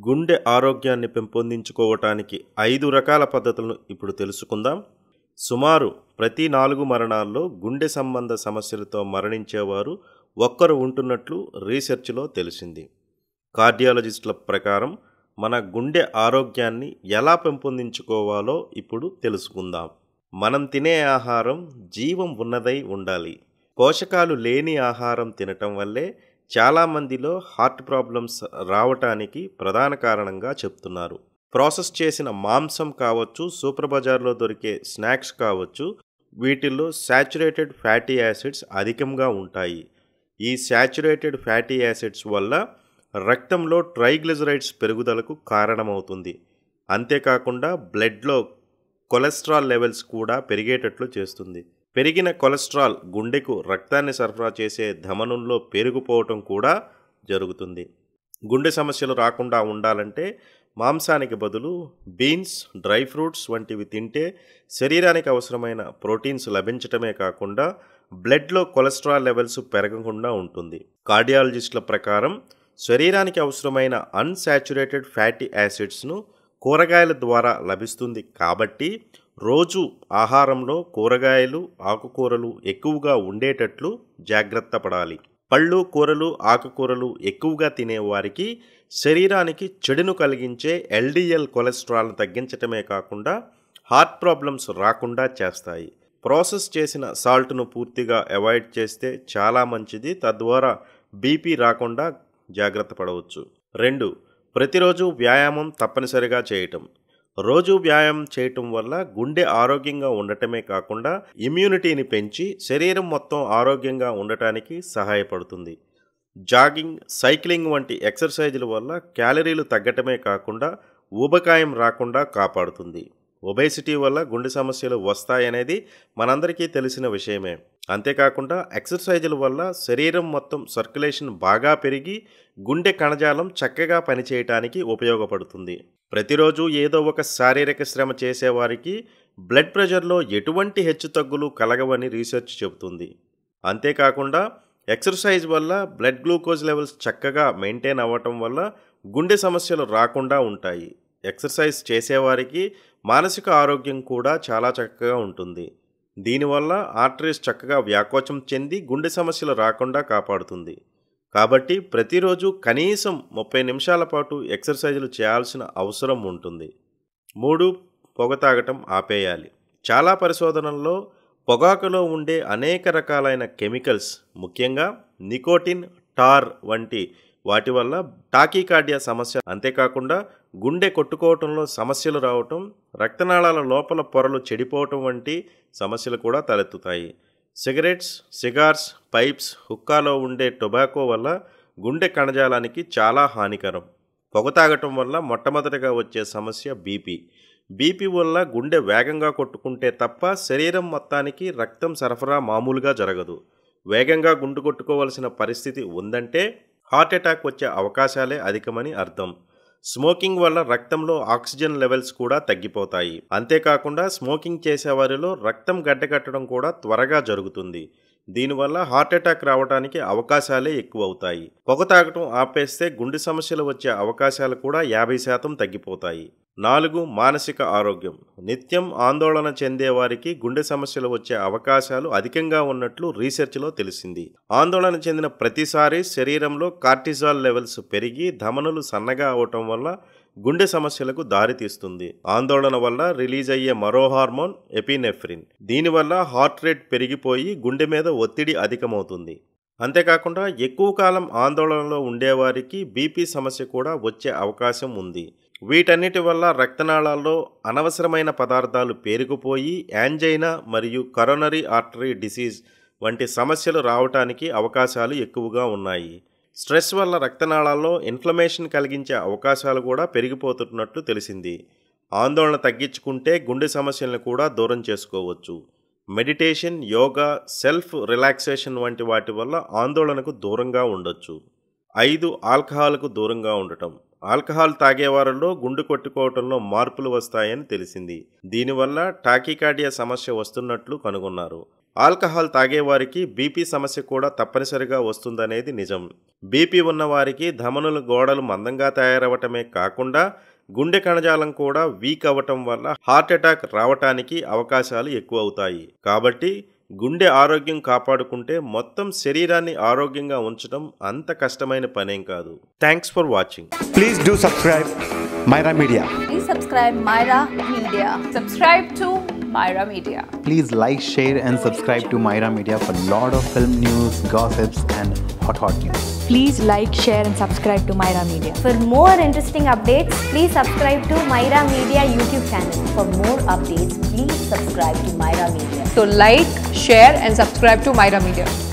గుండె ఆరోగ్యాన్ని పెంపొందించుకోవటానికి ఐదు రకాల పద్ధతులను ఇప్పుడు తెలుసుకుందాం సుమారు ప్రతి నాలుగు మరణాల్లో గుండె సంబంధ సమస్యలతో మరణించేవారు ఒక్కరు ఉంటున్నట్లు రీసెర్చ్లో తెలిసింది కార్డియాలజిస్టుల ప్రకారం మన గుండె ఆరోగ్యాన్ని ఎలా పెంపొందించుకోవాలో ఇప్పుడు తెలుసుకుందాం మనం తినే ఆహారం జీవం ఉన్నదై ఉండాలి పోషకాలు లేని ఆహారం తినటం వల్లే చాలామందిలో హార్ట్ ప్రాబ్లమ్స్ రావటానికి ప్రధాన కారణంగా చెప్తున్నారు ప్రాసెస్ చేసిన మాంసం కావచ్చు సూపర్ బజార్లో దొరికే స్నాక్స్ కావచ్చు వీటిల్లో శాచురేటెడ్ ఫ్యాటీ యాసిడ్స్ అధికంగా ఉంటాయి ఈ శాచురేటెడ్ ఫ్యాటీ యాసిడ్స్ వల్ల రక్తంలో ట్రైగ్లిజరైడ్స్ పెరుగుదలకు కారణమవుతుంది అంతేకాకుండా బ్లడ్లో కొలెస్ట్రాల్ లెవెల్స్ కూడా పెరిగేటట్లు చేస్తుంది పెరిగిన కొలెస్ట్రాల్ గుండెకు రక్తాన్ని సరఫరా చేసే ధమనుల్లో పెరిగిపోవటం కూడా జరుగుతుంది గుండె సమస్యలు రాకుండా ఉండాలంటే మాంసానికి బదులు బీన్స్ డ్రై ఫ్రూట్స్ వంటివి తింటే శరీరానికి అవసరమైన ప్రోటీన్స్ లభించటమే కాకుండా బ్లడ్లో కొలెస్ట్రాల్ లెవెల్స్ పెరగకుండా ఉంటుంది కార్డియాలజిస్టుల ప్రకారం శరీరానికి అవసరమైన అన్సాచురేటెడ్ ఫ్యాటీ యాసిడ్స్ను కూరగాయల ద్వారా లభిస్తుంది కాబట్టి రోజు ఆహారంలో కూరగాయలు ఆకుకూరలు ఎక్కువగా ఉండేటట్లు జాగ్రత్త పడాలి పళ్ళు కూరలు ఆకుకూరలు ఎక్కువగా తినేవారికి శరీరానికి చెడును కలిగించే ఎల్డిఎల్ కొలెస్ట్రాల్ను తగ్గించటమే కాకుండా హార్ట్ ప్రాబ్లమ్స్ రాకుండా చేస్తాయి ప్రాసెస్ చేసిన సాల్ట్ను పూర్తిగా అవాయిడ్ చేస్తే చాలా మంచిది తద్వారా బీపీ రాకుండా జాగ్రత్త పడవచ్చు రెండు ప్రతిరోజు వ్యాయామం తప్పనిసరిగా చేయటం రోజు వ్యాయామం చేయటం వల్ల గుండె ఆరోగ్యంగా ఉండటమే కాకుండా ఇమ్యూనిటీని పెంచి శరీరం మొత్తం ఆరోగ్యంగా ఉండటానికి సహాయపడుతుంది జాగింగ్ సైక్లింగ్ వంటి ఎక్సర్సైజుల వల్ల క్యాలరీలు తగ్గటమే కాకుండా ఊబకాయం రాకుండా కాపాడుతుంది ఒబేసిటీ వల్ల గుండె సమస్యలు వస్తాయనేది మనందరికీ తెలిసిన విషయమే అంతేకాకుండా ఎక్సర్సైజుల వల్ల శరీరం మొత్తం సర్క్యులేషన్ బాగా పెరిగి గుండె కణజాలం చక్కగా పనిచేయటానికి ఉపయోగపడుతుంది ప్రతిరోజు ఏదో ఒక శారీరక శ్రమ చేసేవారికి బ్లడ్ ప్రెషర్లో ఎటువంటి హెచ్చుతగ్గులు కలగవని రీసెర్చ్ చెబుతుంది అంతేకాకుండా ఎక్సర్సైజ్ వల్ల బ్లడ్ గ్లూకోజ్ లెవెల్స్ చక్కగా మెయింటైన్ అవ్వటం వల్ల గుండె సమస్యలు రాకుండా ఉంటాయి ఎక్సర్సైజ్ చేసేవారికి మానసిక ఆరోగ్యం కూడా చాలా చక్కగా ఉంటుంది దీనివల్ల ఆర్టరీస్ చక్కగా వ్యాకోచం చెంది గుండె సమస్యలు రాకుండా కాపాడుతుంది కాబట్టి ప్రతిరోజు కనీసం ముప్పై నిమిషాల పాటు ఎక్సర్సైజులు చేయాల్సిన అవసరం ఉంటుంది మూడు పొగ తాగటం ఆపేయాలి చాలా పరిశోధనల్లో పొగాకులో ఉండే అనేక రకాలైన కెమికల్స్ ముఖ్యంగా నికోటిన్ టార్ వంటి వాటి వల్ల టాకీకార్డియా సమస్య అంతేకాకుండా గుండె కొట్టుకోవటంలో సమస్యలు రావటం రక్తనాళాల లోపల పొరలు చెడిపోవటం వంటి సమస్యలు కూడా తలెత్తుతాయి సిగరెట్స్ సిగార్స్ పైప్స్ హుక్కాలో ఉండే టొబాకో వల్ల గుండె కణజాలానికి చాలా హానికరం పొగ తాగటం వల్ల మొట్టమొదటిగా వచ్చే సమస్య బీపీ బీపీ వల్ల గుండె వేగంగా కొట్టుకుంటే తప్ప శరీరం మొత్తానికి రక్తం సరఫరా మామూలుగా జరగదు వేగంగా గుండు కొట్టుకోవలసిన పరిస్థితి ఉందంటే హార్ట్ అటాక్ వచ్చే అవకాశాలే అధికమని అర్థం స్మోకింగ్ వల్ల రక్తంలో ఆక్సిజన్ లెవెల్స్ కూడా తగ్గిపోతాయి అంతేకాకుండా స్మోకింగ్ చేసేవారిలో రక్తం గడ్డకట్టడం కూడా త్వరగా జరుగుతుంది దీనివల్ల హార్ట్ అటాక్ రావడానికి అవకాశాలే ఎక్కువ అవుతాయి పొగ తాగటం ఆపేస్తే గుండె సమస్యలు వచ్చే అవకాశాలు కూడా యాభై శాతం తగ్గిపోతాయి నాలుగు మానసిక ఆరోగ్యం నిత్యం ఆందోళన చెందే వారికి గుండె సమస్యలు వచ్చే అవకాశాలు అధికంగా ఉన్నట్లు రీసెర్చ్లో తెలిసింది ఆందోళన చెందిన ప్రతిసారి శరీరంలో కార్టిజాల్ లెవెల్స్ పెరిగి ధమనులు సన్నగా అవటం వల్ల గుండె సమస్యలకు దారితీస్తుంది ఆందోళన వల్ల రిలీజ్ అయ్యే మరో హార్మోన్ ఎపినెఫ్రిన్ దీనివల్ల హార్ట్ రేట్ పెరిగిపోయి గుండె మీద ఒత్తిడి అధికమవుతుంది అంతేకాకుండా ఎక్కువ కాలం ఆందోళనలో ఉండేవారికి బీపీ సమస్య కూడా వచ్చే అవకాశం ఉంది వీటన్నిటి వల్ల రక్తనాళాల్లో అనవసరమైన పదార్థాలు పేరుకుపోయి యాంజైనా మరియు కరోనరీ ఆర్టరీ డిసీజ్ వంటి సమస్యలు రావటానికి అవకాశాలు ఎక్కువగా ఉన్నాయి స్ట్రెస్ వల్ల రక్తనాళాల్లో ఇన్ఫ్లమేషన్ కలిగించే అవకాశాలు కూడా పెరిగిపోతున్నట్లు తెలిసింది ఆందోళన తగ్గించుకుంటే గుండె సమస్యలను కూడా దూరం చేసుకోవచ్చు మెడిటేషన్ యోగా సెల్ఫ్ రిలాక్సేషన్ వంటి వాటి వల్ల ఆందోళనకు దూరంగా ఉండొచ్చు ఐదు ఆల్కహాల్కు దూరంగా ఉండటం ఆల్కహాల్ తాగేవారిలో గుండె కొట్టుకోవటంలో మార్పులు వస్తాయని తెలిసింది దీనివల్ల టాకికార్డియా సమస్య వస్తున్నట్లు కనుగొన్నారు ఆల్కహాల్ తాగేవారికి బీపీ సమస్య కూడా తప్పనిసరిగా వస్తుందనేది నిజం బీపీ ఉన్నవారికి ధమనుల గోడలు మందంగా తయారవటమే కాకుండా గుండె కణజాలం కూడా వీక్ అవ్వటం వల్ల హార్ట్ అటాక్ రావటానికి అవకాశాలు ఎక్కువ అవుతాయి కాబట్టి గుండె ఆరోగ్యం కాపాడుకుంటే మొత్తం శరీరాన్ని ఆరోగ్యంగా ఉంచడం అంత కష్టమైన పనేం కాదు thanks for watching Please do subscribe Myra Media. Please subscribe Myra Media. Subscribe to Myra Media. Please like, share, and subscribe to Myra Media for lot of film news, gossips, and hot hot news. Please like, share, and subscribe to Myra Media. For more interesting updates, please subscribe to Myra Media YouTube channel. For more updates, please subscribe to Myra Media. So like, share and subscribe to Myra Media.